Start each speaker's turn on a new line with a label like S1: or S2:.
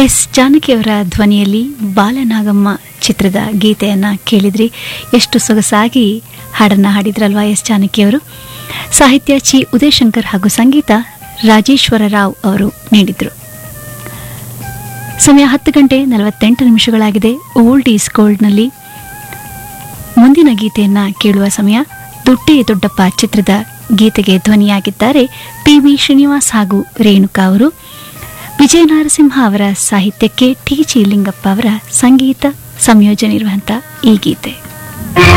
S1: S ಜಾನಕಿಯವರ ಧ್ವನಿಯಲ್ಲಿ ಬಾಲನಾಗಮ್ಮ ಚಿತ್ರದ ಗೀತೆಯನ್ನು ಕೇಳಿದ್ರಿ ಎಷ್ಟು ಸೊಗಸಾಗಿ ಹಾಡನ್ನು ಹಾಡಿದ್ರಲ್ವಾ ಎಸ್ ಜಾನಕಿಯವರು ಸಾಹಿತ್ಯ ಚಿ ಉದಯಶಂಕರ್ ಹಾಗೂ ಸಂಗೀತ ರಾಜೇಶ್ವರ ರಾವ್ ಅವರು ನೀಡಿದರು ಸಮಯ ಹತ್ತು ಗಂಟೆ ನಲವತ್ತೆಂಟು ನಿಮಿಷಗಳಾಗಿದೆ ಓಲ್ಡ್ ಈಸ್ ಗೋಲ್ಡ್ನಲ್ಲಿ ಮುಂದಿನ ಗೀತೆಯನ್ನ ಕೇಳುವ ಸಮಯ ದುಡ್ಡೇ ದೊಡ್ಡಪ್ಪ ಚಿತ್ರದ ಗೀತೆಗೆ ಧ್ವನಿಯಾಗಿದ್ದಾರೆ ಪಿ ವಿ ಶ್ರೀನಿವಾಸ್ ಹಾಗೂ ರೇಣುಕಾ ಅವರು ವಿಜಯ ನರಸಿಂಹ ಅವರ ಸಾಹಿತ್ಯಕ್ಕೆ ಟಿ ಜಿ ಲಿಂಗಪ್ಪ ಅವರ ಸಂಗೀತ ಸಂಯೋಜನೆ ಇರುವಂಥ ಈ ಗೀತೆ